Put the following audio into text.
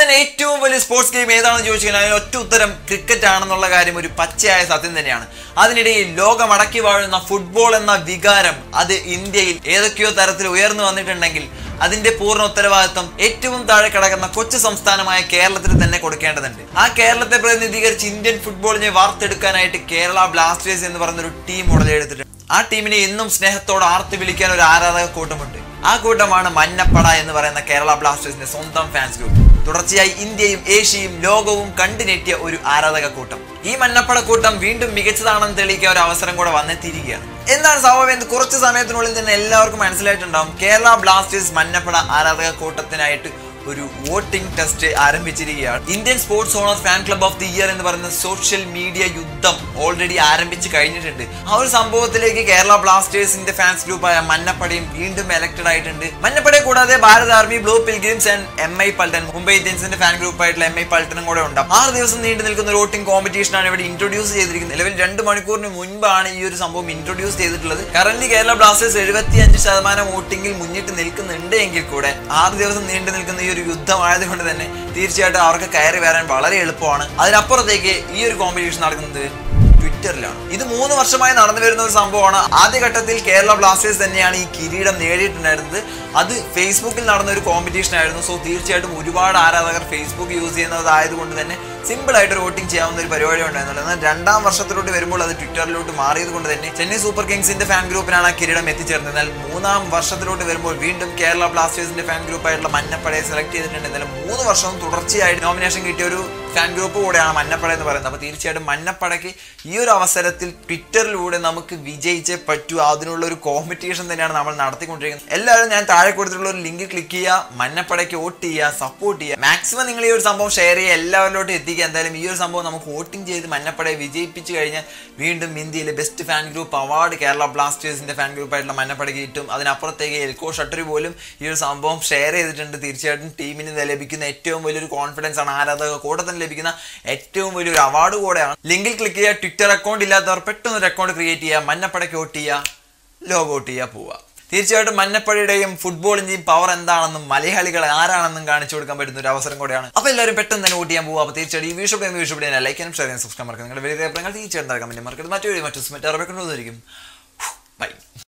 തന്നെ ഏറ്റവും വലിയ സ്പോർട്സ് ഗെയിം ഏതാണെന്ന് ചോദിച്ചു കഴിഞ്ഞാൽ അതിന് ഒറ്റ ഉത്തരം ക്രിക്കറ്റ് ആണെന്നുള്ള കാര്യം ഒരു പച്ചയായ സത്യം തന്നെയാണ് അതിനിടയിൽ ലോകം അടക്കി വാഴുന്ന ഫുട്ബോൾ എന്ന വികാരം അത് ഇന്ത്യയിൽ ഏതൊക്കെയോ തരത്തിൽ ഉയർന്നു വന്നിട്ടുണ്ടെങ്കിൽ അതിന്റെ പൂർണ്ണ ഉത്തരവാദിത്വം ഏറ്റവും താഴെ കിടക്കുന്ന കൊച്ചു സംസ്ഥാനമായ കേരളത്തിൽ തന്നെ കൊടുക്കേണ്ടതുണ്ട് ആ കേരളത്തെ പ്രതിനിധീകരിച്ച് ഇന്ത്യൻ ഫുട്ബോളിനെ വാർത്തെടുക്കാനായിട്ട് കേരള ബ്ലാസ്റ്റേഴ്സ് എന്ന് പറയുന്നൊരു ടീം ഉടലെടുത്തിട്ടുണ്ട് ആ ടീമിനെ എന്നും സ്നേഹത്തോടെ ആർത്ത് വിളിക്കാൻ ഒരു ആരാധക കൂട്ടമുണ്ട് ആ കൂട്ടമാണ് മഞ്ഞപ്പട എന്ന് പറയുന്ന കേരള ബ്ലാസ്റ്റേഴ്സിന്റെ സ്വന്തം ഫാൻസ് ഗ്രൂപ്പ് തുടർച്ചയായി ഇന്ത്യയും ഏഷ്യയും ലോകവും കണ്ടുനെറ്റിയ ഒരു ആരാധക കൂട്ടം ഈ മഞ്ഞപ്പട കൂട്ടം വീണ്ടും മികച്ചതാണെന്ന് തെളിയിക്കാൻ ഒരു അവസരം കൂടെ വന്നെത്തിയിരിക്കുകയാണ് എന്താണ് സംഭവം എന്ന് കുറച്ച് സമയത്തിനുള്ളിൽ തന്നെ എല്ലാവർക്കും മനസ്സിലായിട്ടുണ്ടാവും കേരള ബ്ലാസ്റ്റേഴ്സ് മഞ്ഞപ്പട ആരാധക കൂട്ടത്തിനായിട്ട് ഒരു വോട്ടിംഗ് ടെസ്റ്റ് ആരംഭിച്ചിരിക്കുകയാണ് Indian sports honour fan club of the year എന്ന് പറയുന്ന സോഷ്യൽ മീഡിയ യുദ്ധം ഓൾറെഡി ആരംഭിച്ച് കഴിഞ്ഞിട്ടുണ്ട് ആ ഒരു സംഭവത്തിലേക്ക് കേരള ബ്ലാസ്റ്റേഴ്സിന്റെ ഫാൻസ് ഗ്രൂപ്പായ മഞ്ഞപ്പടയും വീണ്ടും എലക്ടഡ് ആയിട്ടുണ്ട് മഞ്ഞപ്പടയെ കൂടാതെ Bharat army blue pilgrims and M I Paltan Mumbai ഇന്ത്യൻസിന്റെ ഫാൻ ഗ്രൂപ്പായിട്ടുള്ള എം ഐ പൾട്ടനും കൂടെ ഉണ്ട് ആറ് ദിവസം നീണ്ടു നിൽക്കുന്ന ഒരു വോട്ടിംഗ് കോമ്പറ്റീഷൻ ആണ് ഇവിടെ ഇൻട്രൊഡ്യൂസ് ചെയ്തിരിക്കുന്നത് നിലവിൽ രണ്ട് മണിക്കൂറിന് മുൻപാണ് ഈ ഒരു സംഭവം ഇൻട്രൊഡ്യൂസ് ചെയ്തിട്ടുള്ളത് കറന്റ് കേരള ബ്ലാസ്റ്റേഴ്സ് എഴുപത്തി അഞ്ച് ശതമാനം വോട്ടിംഗിൽ മുന്നിട്ട് നിൽക്കുന്നുണ്ട് എങ്കിൽ കൂടെ ആറ് ദിവസം നീണ്ടു നിൽക്കുന്ന ഈ ഒരു യുദ്ധമായതുകൊണ്ട് തന്നെ തീർച്ചയായിട്ടും അവർക്ക് കയറി വരാൻ വളരെ എളുപ്പമാണ് അതിനപ്പുറത്തേക്ക് ഈ ഒരു കോമ്പറ്റീഷൻ നടക്കുന്നത് ട്വിറ്ററിലാണ് ഇത് മൂന്ന് വർഷമായി നടന്നു വരുന്ന ഒരു സംഭവമാണ് ആദ്യഘട്ടത്തിൽ കേരള ബ്ലാസ്റ്റേഴ്സ് തന്നെയാണ് ഈ കിരീടം നേടിയിട്ടുണ്ടായിരുന്നത് അത് ഫേസ്ബുക്കിൽ നടന്ന ഒരു കോമ്പറ്റീഷൻ ആയിരുന്നു സോ തീർച്ചയായിട്ടും ഒരുപാട് ആരാധകർ ഫേസ്ബുക്ക് യൂസ് ചെയ്യുന്നതായതുകൊണ്ട് തന്നെ സിമ്പിൾ ആയിട്ട് ഒരു വോട്ടിംഗ് ചെയ്യാവുന്ന ഒരു പരിപാടി ഉണ്ടായിരുന്നുള്ളൂ എന്നാൽ രണ്ടാം വർഷത്തിലോട്ട് വരുമ്പോൾ അത് ട്വിറ്ററിലോട്ട് മാറിയത് കൊണ്ട് തന്നെ ചെന്നൈ സൂപ്പർ കിങ്സിന്റെ ഫാൻ ഗ്രൂപ്പിനാണ് ആ കിരീടം എത്തിച്ചേർന്നത് എന്നാൽ മൂന്നാം വർഷത്തിലോട്ട് വരുമ്പോൾ വീണ്ടും കേരള ബ്ലാസ്റ്റേഴ്സിന്റെ ഫാൻ ഗ്രൂപ്പായിട്ടുള്ള മഞ്ഞപ്പടയെ സെലക്ട് ചെയ്തിട്ടുണ്ട് എന്നാലും മൂന്ന് വർഷവും തുടർച്ചയായിട്ട് നോമിനേഷൻ കിട്ടിയ ഒരു ഫാൻ ഗ്രൂപ്പ് കൂടെയാണ് മഞ്ഞപ്പട എന്ന് പറയുന്നത് അപ്പോൾ തീർച്ചയായിട്ടും മഞ്ഞപ്പടയ്ക്ക് ഈ ഒരു അവസരത്തിൽ ട്വിറ്ററിലൂടെ നമുക്ക് വിജയിച്ചേ പറ്റൂ അതിനുള്ള ഒരു കോമ്പറ്റീഷൻ തന്നെയാണ് നമ്മൾ നടത്തിക്കൊണ്ടിരിക്കുന്നത് എല്ലാവരും ഞാൻ താഴെ കൊടുത്തിട്ടുള്ള ഒരു ലിങ്ക് ക്ലിക്ക് ചെയ്യുക മഞ്ഞപ്പടയ്ക്ക് വോട്ട് ചെയ്യുക സപ്പോർട്ട് ചെയ്യുക മാക്സിമം നിങ്ങൾ ഈ ഒരു സംഭവം ഷെയർ ചെയ്യുക എല്ലാവരിലോട്ടും എത്തിക്കുക എന്തായാലും ഈ ഒരു സംഭവം നമുക്ക് വോട്ടിംഗ് ചെയ്ത് മഞ്ഞപ്പടയെ വിജയിപ്പിച്ച് കഴിഞ്ഞാൽ വീണ്ടും ഇന്ത്യയിലെ best fan group award Kerala ബ്ലാസ്റ്റേഴ്സിന്റെ ഫാൻ ഗ്രൂപ്പായിട്ടുള്ള മഞ്ഞപ്പടയ്ക്ക് കിട്ടും അതിനപ്പുറത്തേക്ക് എൽക്കോ ഷട്ടറി പോലും ഈ ഒരു സംഭവം ഷെയർ ചെയ്തിട്ടുണ്ട് തീർച്ചയായിട്ടും ടീമിന് ലഭിക്കുന്ന ഏറ്റവും വലിയൊരു കോൺഫിഡൻസ് ആണ് ആരാധക കൂട്ടത്തിന് ലഭിക്കുന്ന ഏറ്റവും വലിയൊരു അവാർഡ് കൂടെയാണ് ലിങ്കിൽ ക്ലിക്ക് ചെയ്യുക ട്വിറ്റർ അക്കൗണ്ട് ഇല്ലാത്തവർ പെട്ടെന്ന് ഒരു അക്കൗണ്ട് ക്രിയേറ്റ് ചെയ്യുക മഞ്ഞപ്പടയ്ക്ക് വോട്ട് ചെയ്യുക ലോഗ് ഔട്ട് ചെയ്യുക പോവുക തീർച്ചയായിട്ടും മഞ്ഞപ്പഴയുടെയും ഫുട്ബോളിന്റെയും പവർ എന്താണെന്നും മലയാളികൾ ആരാണെന്നും കാണിച്ചു കൊടുക്കാൻ പറ്റുന്ന ഒരു അവസരം കൂടെയാണ് അപ്പോൾ എല്ലാവരും പെട്ടെന്ന് തന്നെ വോട്ട് ചെയ്യാൻ പോകുക അപ്പോൾ തീർച്ചയായിട്ടും ഈ വീഡിയോ ഈ വീഡിയോ ലൈക്ക് ചെയ്യാനും ഷെയർ ചെയ്യാനും സബ്സ്ക്രൈബ് മറക്കുക നിങ്ങളുടെ വലിയ അഭിപ്രായങ്ങൾ തീർച്ചയായിട്ടും മറ്റു മറ്റു മറ്റു മറ്റു ബൈ